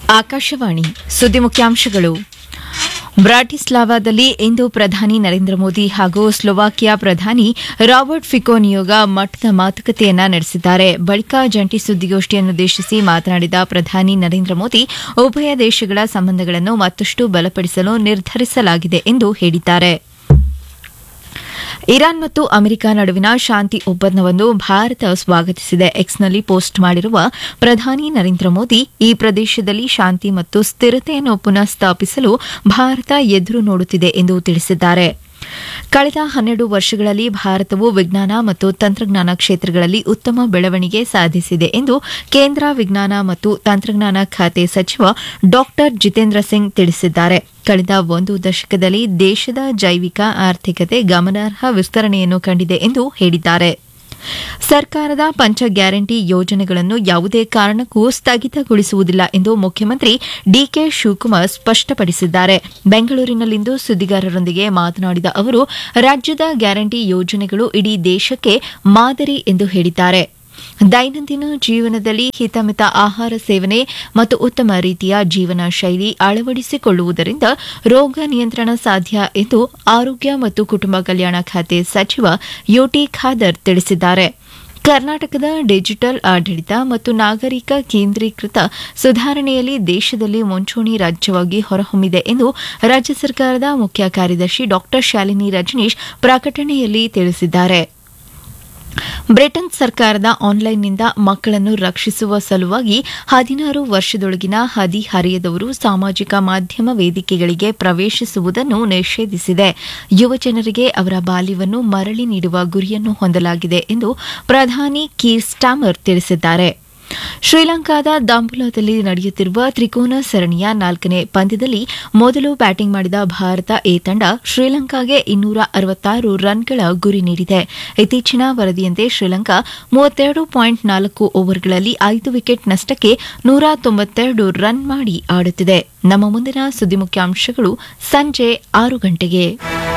ಆಕಾಶವಾಣಿ ಸುದ್ದಿ ಮುಖ್ಯಾಂಶಗಳು ಬ್ರಾಟಿಸ್ಲಾವಾದಲ್ಲಿ ಇಂದು ಪ್ರಧಾನಿ ನರೇಂದ್ರ ಮೋದಿ ಹಾಗೂ ಸ್ಲೋವಾಕಿಯಾ ಪ್ರಧಾನಿ ರಾಬರ್ಟ್ ಫಿಕೋ ನಿಯೋಗ ಮಟ್ಟದ ಮಾತುಕತೆಯನ್ನ ನಡೆಸಿದ್ದಾರೆ ಬಳಿಕ ಜಂಟಿ ಸುದ್ದಿಗೋಷ್ಠಿಯನ್ನುದ್ದೇಶಿಸಿ ಮಾತನಾಡಿದ ಪ್ರಧಾನಿ ನರೇಂದ್ರ ಮೋದಿ ಉಭಯ ದೇಶಗಳ ಸಂಬಂಧಗಳನ್ನು ಮತ್ತಷ್ಟು ಬಲಪಡಿಸಲು ನಿರ್ಧರಿಸಲಾಗಿದೆ ಎಂದು ಹೇಳಿದ್ದಾರೆ ಇರಾನ್ ಮತ್ತು ಅಮೆರಿಕ ನಡುವಿನ ಶಾಂತಿ ಒಪ್ಪಂದವನ್ನು ಭಾರತ ಸ್ವಾಗತಿಸಿದೆ ಎಕ್ಸ್ನಲ್ಲಿ ಪೋಸ್ಟ್ ಮಾಡಿರುವ ಪ್ರಧಾನಿ ನರೇಂದ್ರ ಮೋದಿ ಈ ಪ್ರದೇಶದಲ್ಲಿ ಶಾಂತಿ ಮತ್ತು ಸ್ಥಿರತೆಯನ್ನು ಪುನಃ ಸ್ಥಾಪಿಸಲು ಭಾರತ ಎದುರು ನೋಡುತ್ತಿದೆ ಎಂದು ತಿಳಿಸಿದ್ದಾರೆ ಕಳೆದ ಹನ್ನೆರಡು ವರ್ಷಗಳಲ್ಲಿ ಭಾರತವು ವಿಜ್ಞಾನ ಮತ್ತು ತಂತ್ರಜ್ಞಾನ ಕ್ಷೇತ್ರಗಳಲ್ಲಿ ಉತ್ತಮ ಬೆಳವಣಿಗೆ ಸಾಧಿಸಿದೆ ಎಂದು ಕೇಂದ್ರ ವಿಜ್ಞಾನ ಮತ್ತು ತಂತ್ರಜ್ಞಾನ ಖಾತೆ ಸಚಿವ ಡಾ ಜಿತೇಂದ್ರ ಸಿಂಗ್ ತಿಳಿಸಿದ್ದಾರೆ ಕಳೆದ ಒಂದು ದಶಕದಲ್ಲಿ ದೇಶದ ಜೈವಿಕ ಆರ್ಥಿಕತೆ ಗಮನಾರ್ಹ ವಿಸ್ತರಣೆಯನ್ನು ಕಂಡಿದೆ ಎಂದು ಹೇಳಿದ್ದಾರೆ ಸರ್ಕಾರದ ಪಂಚ ಗ್ಯಾರಂಟಿ ಯೋಜನೆಗಳನ್ನು ಯಾವುದೇ ಕಾರಣಕ್ಕೂ ಸ್ಥಗಿತಗೊಳಿಸುವುದಿಲ್ಲ ಎಂದು ಮುಖ್ಯಮಂತ್ರಿ ಡಿಕೆ ಶಿವಕುಮಾರ್ ಸ್ಪಷ್ಟಪಡಿಸಿದ್ದಾರೆ ಬೆಂಗಳೂರಿನಲ್ಲಿಂದು ಸುದ್ದಿಗಾರರೊಂದಿಗೆ ಮಾತನಾಡಿದ ಅವರು ರಾಜ್ಯದ ಗ್ಯಾರಂಟಿ ಯೋಜನೆಗಳು ಇಡೀ ದೇಶಕ್ಕೆ ಮಾದರಿ ಎಂದು ಹೇಳಿದ್ದಾರೆ ದೈನಂದಿನ ಜೀವನದಲ್ಲಿ ಹಿತಮಿತ ಆಹಾರ ಸೇವನೆ ಮತ್ತು ಉತ್ತಮ ರೀತಿಯ ಜೀವನ ಶೈಲಿ ಅಳವಡಿಸಿಕೊಳ್ಳುವುದರಿಂದ ರೋಗ ನಿಯಂತ್ರಣ ಸಾಧ್ಯ ಎಂದು ಆರೋಗ್ಯ ಮತ್ತು ಕುಟುಂಬ ಕಲ್ಯಾಣ ಖಾತೆ ಸಚಿವ ಯುಟಿ ಖಾದರ್ ತಿಳಿಸಿದ್ದಾರೆ ಕರ್ನಾಟಕದ ಡಿಜಿಟಲ್ ಆಡಳಿತ ಮತ್ತು ನಾಗರಿಕ ಕೇಂದ್ರೀಕೃತ ಸುಧಾರಣೆಯಲ್ಲಿ ದೇಶದಲ್ಲಿ ಮುಂಚೂಣಿ ರಾಜ್ಯವಾಗಿ ಹೊರಹೊಮ್ಮಿದೆ ಎಂದು ರಾಜ್ಯ ಸರ್ಕಾರದ ಮುಖ್ಯ ಕಾರ್ಯದರ್ಶಿ ಡಾ ಶಾಲಿನಿ ರಜನೀಶ್ ಪ್ರಕಟಣೆಯಲ್ಲಿ ತಿಳಿಸಿದ್ದಾರೆ ಬ್ರಿಟನ್ ಸರ್ಕಾರದ ಆನ್ಲೈನ್ನಿಂದ ಮಕ್ಕಳನ್ನು ರಕ್ಷಿಸುವ ಸಲುವಾಗಿ ಹದಿನಾರು ವರ್ಷದೊಳಗಿನ ಹದಿಹರೆಯದವರು ಸಾಮಾಜಿಕ ಮಾಧ್ಯಮ ವೇದಿಕೆಗಳಿಗೆ ಪ್ರವೇಶಿಸುವುದನ್ನು ನಿಷೇಧಿಸಿದೆ ಯುವಜನರಿಗೆ ಅವರ ಬಾಲ್ಯವನ್ನು ಮರಳಿ ನೀಡುವ ಗುರಿಯನ್ನು ಹೊಂದಲಾಗಿದೆ ಎಂದು ಪ್ರಧಾನಿ ಕೀರ್ ಸ್ಟಾಮರ್ ತಿಳಿಸಿದ್ದಾರೆ ಶ್ರೀಲಂಕಾದ ದಾಂಬುಲಾದಲ್ಲಿ ನಡೆಯುತ್ತಿರುವ ತ್ರಿಕೋನ ಸರಣಿಯ ನಾಲ್ಕನೇ ಪಂದ್ಯದಲ್ಲಿ ಮೊದಲು ಬ್ಯಾಟಿಂಗ್ ಮಾಡಿದ ಭಾರತ ಎ ತಂಡ ಶ್ರೀಲಂಕಾಗೆ ಇನ್ನೂರ ಅರವತ್ತಾರು ರನ್ಗಳ ಗುರಿ ನೀಡಿದೆ ಇತ್ತೀಚಿನ ವರದಿಯಂತೆ ಶ್ರೀಲಂಕಾ ಮೂವತ್ತೆರಡು ಪಾಯಿಂಟ್ ನಾಲ್ಕು ಓವರ್ಗಳಲ್ಲಿ ಐದು ವಿಕೆಟ್ ನಷ್ಟಕ್ಕೆ ನೂರ ತೊಂಬತ್ತೆರಡು ರನ್ ಮಾಡಿ ಆಡುತ್ತಿದೆ ನಮ್ಮ ಮುಂದಿನ ಸುದ್ದಿ ಮುಖ್ಯಾಂಶಗಳು ಸಂಜೆ ಆರು ಗಂಟೆಗೆ